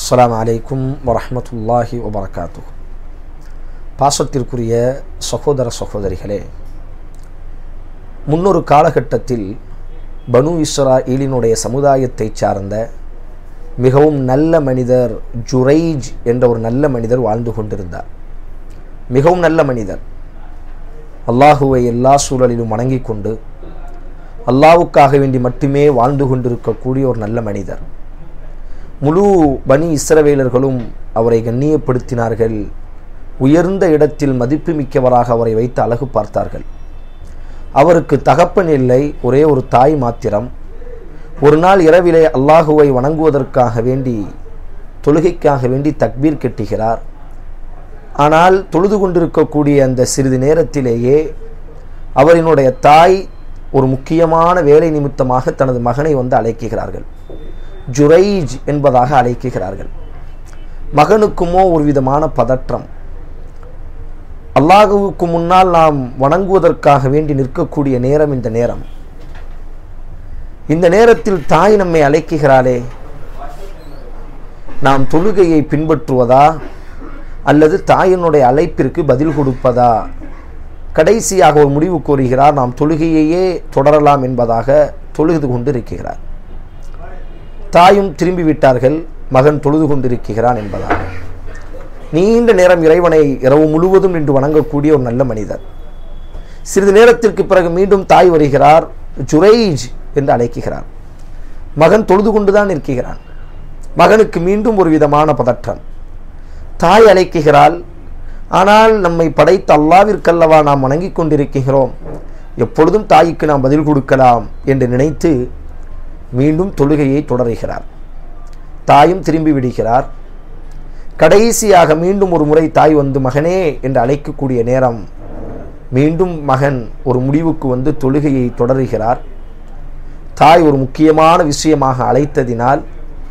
அஸ்ஸலாமு அலைக்கும் வரஹ்மத்துல்லாஹி வபரகாத்து பாசத்திற்குரிய சகோதர சகோதரிகளே முன்னொரு காலகட்டத்தில் பனு இஸ்ராஈலினுடைய சமுதாயத்தைச் சார்ந்த மிகவும் நல்ல மனிதர் ஜுரைஜ் என்ற ஒரு நல்ல மனிதர் வாழ்ந்து கொண்டிருந்தார் மிகவும் நல்ல மனிதர் அல்லாஹுவை எல்லா சூழலிலும் வணங்கிக் கொண்டு அல்லாவுக்காக வேண்டி மட்டுமே வாழ்ந்து கொண்டிருக்கக்கூடிய ஒரு நல்ல மனிதர் முழு பனி இஸ்ரவேலர்களும் அவரை கண்ணியப்படுத்தினார்கள் உயர்ந்த இடத்தில் மதிப்புமிக்கவராக அவரை வைத்து அழகு பார்த்தார்கள் அவருக்கு தகப்பன் இல்லை ஒரே ஒரு தாய் மாத்திரம் ஒரு நாள் இரவிலே அல்லாஹுவை வணங்குவதற்காக வேண்டி தொழுகைக்காக வேண்டி தக்பீர் கெட்டுகிறார் ஆனால் தொழுது கொண்டிருக்கக்கூடிய அந்த சிறிது நேரத்திலேயே அவரினுடைய தாய் ஒரு முக்கியமான வேலை நிமித்தமாக தனது மகனை வந்து அழைக்குகிறார்கள் ஜுரைஜ் என்பதாக அழைக்குகிறார்கள் மகனுக்குமோ ஒரு விதமான பதற்றம் அல்லாஹுவுக்கு முன்னால் நாம் வணங்குவதற்காக வேண்டி நிற்கக்கூடிய நேரம் இந்த நேரம் இந்த நேரத்தில் தாய் நம்மை அழைக்குகிறாளே நாம் தொழுகையை பின்பற்றுவதா அல்லது தாயினுடைய அழைப்பிற்கு பதில் கொடுப்பதா கடைசியாக ஒரு முடிவு கோருகிறார் நாம் தொழுகையையே தொடரலாம் என்பதாக தொழுது கொண்டு இருக்கிறார் தாயும் திரும்பி விட்டார்கள் மகன் தொழுது கொண்டிருக்கிறான் என்பதாக நீண்ட நேரம் இறைவனை இரவு முழுவதும் நின்று வணங்கக்கூடிய ஒரு நல்ல மனிதர் சிறிது நேரத்திற்கு பிறகு மீண்டும் தாய் வருகிறார் ஜுரைஜ் என்று அழைக்குகிறார் மகன் தொழுது கொண்டுதான் இருக்கிறான் மகனுக்கு மீண்டும் ஒரு விதமான பதற்றம் தாய் அழைக்குகிறாள் ஆனால் நம்மை படைத்த அல்லாவிற்கல்லவா நாம் வணங்கிக் கொண்டிருக்கிறோம் எப்பொழுதும் தாய்க்கு நாம் பதில் கொடுக்கலாம் என்று நினைத்து மீண்டும் தொழுகையை தொடருகிறார் தாயும் திரும்பி விடுகிறார் கடைசியாக மீண்டும் ஒரு முறை தாய் வந்து மகனே என்று அழைக்கக்கூடிய நேரம் மீண்டும் மகன் ஒரு முடிவுக்கு வந்து தொழுகையை தொடருகிறார் தாய் ஒரு முக்கியமான விஷயமாக அழைத்ததினால்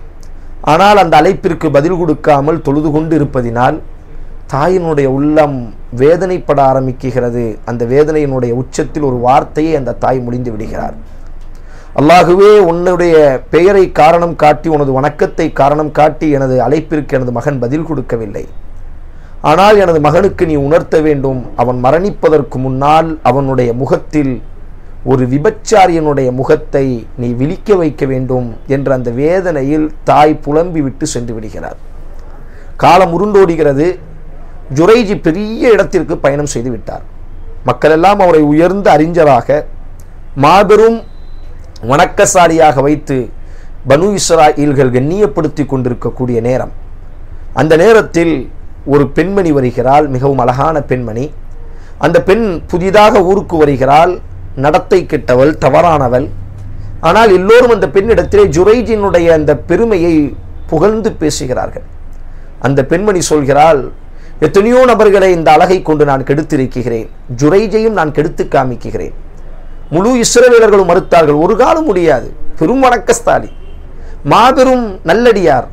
ஆனால் அந்த அழைப்பிற்கு பதில் கொடுக்காமல் தொழுது கொண்டு இருப்பதினால் தாயினுடைய உள்ளம் வேதனைப்பட ஆரம்பிக்குகிறது அந்த வேதனையினுடைய உச்சத்தில் ஒரு வார்த்தையை அந்த தாய் முடிந்து விடுகிறார் அல்லாகுவே உன்னுடைய பெயரை காரணம் காட்டி உனது வணக்கத்தை காரணம் காட்டி எனது அழைப்பிற்கு எனது மகன் பதில் கொடுக்கவில்லை ஆனால் எனது மகனுக்கு நீ உணர்த்த வேண்டும் அவன் மரணிப்பதற்கு முன்னால் அவனுடைய முகத்தில் ஒரு விபச்சாரியனுடைய முகத்தை நீ விழிக்க வைக்க வேண்டும் என்ற அந்த வேதனையில் தாய் புலம்பி விட்டு சென்று விடுகிறார் காலம் உருண்டோடுகிறது ஜுரைஜி பெரிய இடத்திற்கு பயணம் செய்து விட்டார் மக்களெல்லாம் அவரை உயர்ந்த அறிஞராக மாபெரும் வணக்கசாலியாக வைத்து பனு இஸ்ராயில்கள் கண்ணியப்படுத்தி கொண்டிருக்கக்கூடிய நேரம் அந்த நேரத்தில் ஒரு பெண்மணி வருகிறாள் மிகவும் அழகான பெண்மணி அந்த பெண் புதிதாக ஊருக்கு வருகிறாள் நடத்தை கெட்டவள் தவறானவள் ஆனால் எல்லோரும் அந்த பெண்ணிடத்திலே ஜுரைஜினுடைய அந்த பெருமையை புகழ்ந்து பேசுகிறார்கள் அந்த பெண்மணி சொல்கிறாள் எத்தனையோ நபர்களை இந்த அழகை கொண்டு நான் கெடுத்திருக்கிறேன் ஜுரைஜையும் நான் கெடுத்து காமிக்கிறேன் முழு இஸ்ரவேலர்களும் மறுத்தார்கள் ஒரு காலம் முடியாது பெரும் வணக்கஸ்தாலி மாபெரும் நல்லடியார்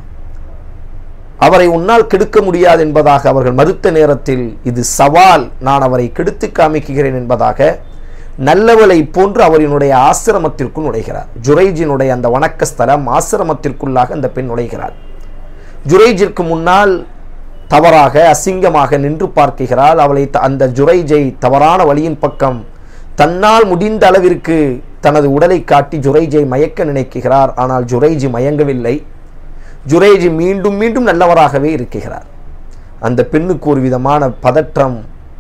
அவரை உன்னால் கெடுக்க முடியாது என்பதாக அவர்கள் மறுத்த நேரத்தில் இது சவால் நான் அவரை கெடுத்து காமிக்கிறேன் என்பதாக நல்லவளை போன்று அவரினுடைய ஆசிரமத்திற்குள் நுழைகிறார் ஜுரைஜினுடைய அந்த வணக்கஸ்தலம் ஆசிரமத்திற்குள்ளாக அந்த பெண் நுழைகிறார் ஜுரைஜிற்கு முன்னால் தவறாக அசிங்கமாக நின்று பார்க்கிறாள் அவளை அந்த ஜுரைஜை தவறான வழியின் பக்கம் தன்னால் முடிந்த அளவிற்கு தனது உடலை காட்டி ஜுரைஜை மயக்க நினைக்கிறார் ஆனால் ஜுரைஜி மயங்கவில்லை ஜுரைஜி மீண்டும் மீண்டும் நல்லவராகவே இருக்கிறார் அந்த பெண்ணுக்கு ஒரு விதமான பதற்றம்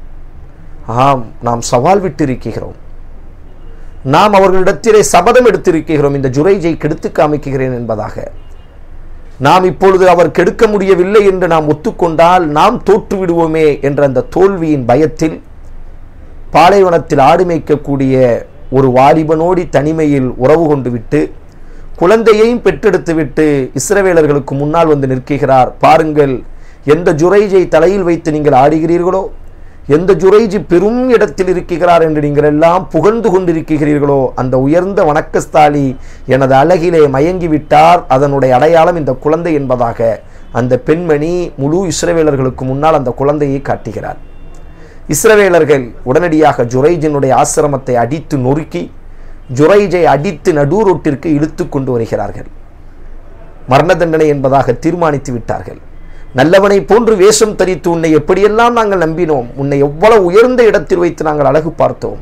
ஆம் நாம் சவால் விட்டு இருக்கிறோம் நாம் அவர்களிடத்திலே சபதம் எடுத்திருக்கிறோம் இந்த ஜுரைஜை கெடுத்து காமிக்கிறேன் என்பதாக நாம் இப்பொழுது அவர் கெடுக்க முடியவில்லை என்று நாம் ஒத்துக்கொண்டால் நாம் தோற்று விடுவோமே என்ற அந்த தோல்வியின் பயத்தில் பாலைவனத்தில் ஆடு மேய்க்கக்கூடிய ஒரு வாலிபனோடி தனிமையில் உறவு கொண்டு விட்டு குழந்தையையும் பெற்றெடுத்து விட்டு இஸ்ரவேலர்களுக்கு முன்னால் வந்து நிற்கிறார் பாருங்கள் எந்த ஜுரைஜை தலையில் வைத்து நீங்கள் ஆடுகிறீர்களோ எந்த ஜுரைஜி பெரும் இடத்தில் இருக்கிறார் என்று நீங்கள் எல்லாம் புகழ்ந்து கொண்டிருக்கிறீர்களோ அந்த உயர்ந்த வணக்கஸ்தாலி எனது அழகிலே மயங்கிவிட்டார் அதனுடைய அடையாளம் இந்த குழந்தை என்பதாக அந்த பெண்மணி முழு இஸ்ரவேலர்களுக்கு முன்னால் அந்த குழந்தையை காட்டுகிறார் இஸ்ரவேலர்கள் உடனடியாக ஜுரைஜினுடைய ஆசிரமத்தை அடித்து நொறுக்கி ஜுரைஜை அடித்து நடூரோட்டிற்கு இழுத்து கொண்டு வருகிறார்கள் மரண தண்டனை என்பதாக தீர்மானித்து விட்டார்கள் நல்லவனை போன்று வேஷம் தரித்து உன்னை எப்படியெல்லாம் நாங்கள் நம்பினோம் உன்னை எவ்வளவு உயர்ந்த இடத்தில் வைத்து நாங்கள் அழகு பார்த்தோம்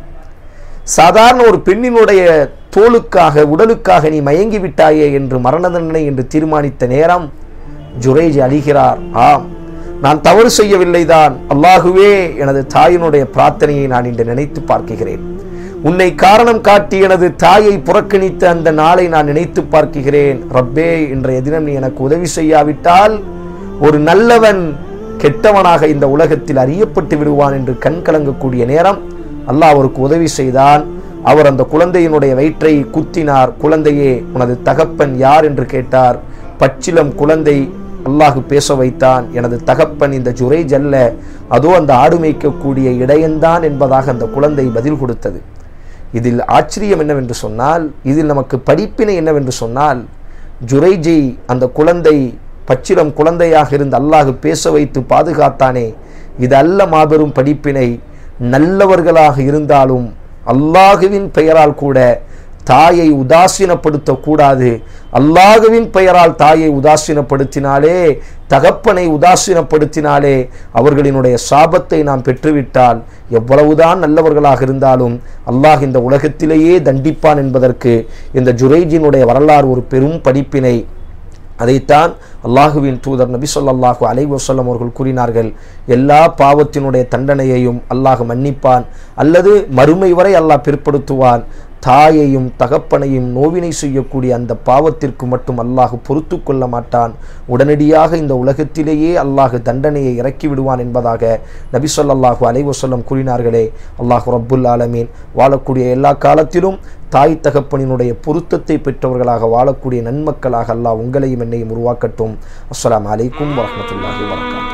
சாதாரண ஒரு பெண்ணினுடைய தோலுக்காக உடலுக்காக நீ மயங்கி விட்டாயே என்று மரண தண்டனை என்று தீர்மானித்த நேரம் ஜுரேஜ் அழிகிறார் ஆம் நான் தவறு செய்யவில்லைதான் அல்லாகுவே எனது தாயினுடைய பிரார்த்தனையை நான் இன்று நினைத்து பார்க்கிறேன் உன்னை காரணம் காட்டி எனது தாயை புறக்கணித்த அந்த நாளை நான் நினைத்து பார்க்கிறேன் ரப்பே இன்றைய தினம் நீ எனக்கு உதவி செய்யாவிட்டால் ஒரு நல்லவன் கெட்டவனாக இந்த உலகத்தில் அறியப்பட்டு விடுவான் என்று கண் கலங்கக்கூடிய நேரம் அல்லாஹ் அவருக்கு உதவி செய்தான் அவர் அந்த குழந்தையினுடைய வயிற்றை குத்தினார் குழந்தையே உனது தகப்பன் யார் என்று கேட்டார் பச்சிலம் குழந்தை அல்லாஹு பேச வைத்தான் எனது தகப்பன் இந்த ஜுரைஜ் அல்ல அதோ அந்த ஆடு மேய்க்கக்கூடிய இடையன்தான் என்பதாக அந்த குழந்தை பதில் கொடுத்தது இதில் ஆச்சரியம் என்னவென்று சொன்னால் இதில் நமக்கு படிப்பினை என்னவென்று சொன்னால் ஜுரைஜை அந்த குழந்தை பச்சிலம் குழந்தையாக இருந்து அல்லாஹு பேச வைத்து பாதுகாத்தானே இது அல்ல மாபெரும் படிப்பினை நல்லவர்களாக இருந்தாலும் அல்லாஹுவின் பெயரால் கூட தாயை உதாசீனப்படுத்தக்கூடாது அல்லாஹுவின் பெயரால் தாயை உதாசீனப்படுத்தினாலே தகப்பனை உதாசீனப்படுத்தினாலே அவர்களினுடைய சாபத்தை நாம் பெற்றுவிட்டால் எவ்வளவுதான் நல்லவர்களாக இருந்தாலும் அல்லாஹ் இந்த உலகத்திலேயே தண்டிப்பான் என்பதற்கு இந்த ஜுரைஜினுடைய வரலாறு ஒரு பெரும் படிப்பினை அதைத்தான் அல்லாஹுவின் தூதர் நபி சொல்லாஹு அலை வசல்லம் அவர்கள் கூறினார்கள் எல்லா பாவத்தினுடைய தண்டனையையும் அல்லாஹ் மன்னிப்பான் அல்லது மறுமை வரை அல்லாஹ் பிற்படுத்துவான் தாயையும் தகப்பனையும் நோவினை செய்யக்கூடிய அந்த பாவத்திற்கு மட்டும் அல்லாஹ் பொறுத்து கொள்ள மாட்டான் உடனடியாக இந்த உலகத்திலேயே அல்லாஹ் தண்டனையை இறக்கி விடுவான் என்பதாக நபி சொல்லாஹு அலைவசல்லம் கூறினார்களே அல்லாஹ் ரப்புல் ஆலமீன் வாழக்கூடிய எல்லா காலத்திலும் தாய் தகப்பனினுடைய பொருத்தத்தை பெற்றவர்களாக வாழக்கூடிய நன்மக்களாக அல்லாஹ் உங்களையும் என்னையும் உருவாக்கட்டும் அஸ்ஸலாமு அலைக்கும் வரஹ்மத்துல்லாஹி வரகாத்து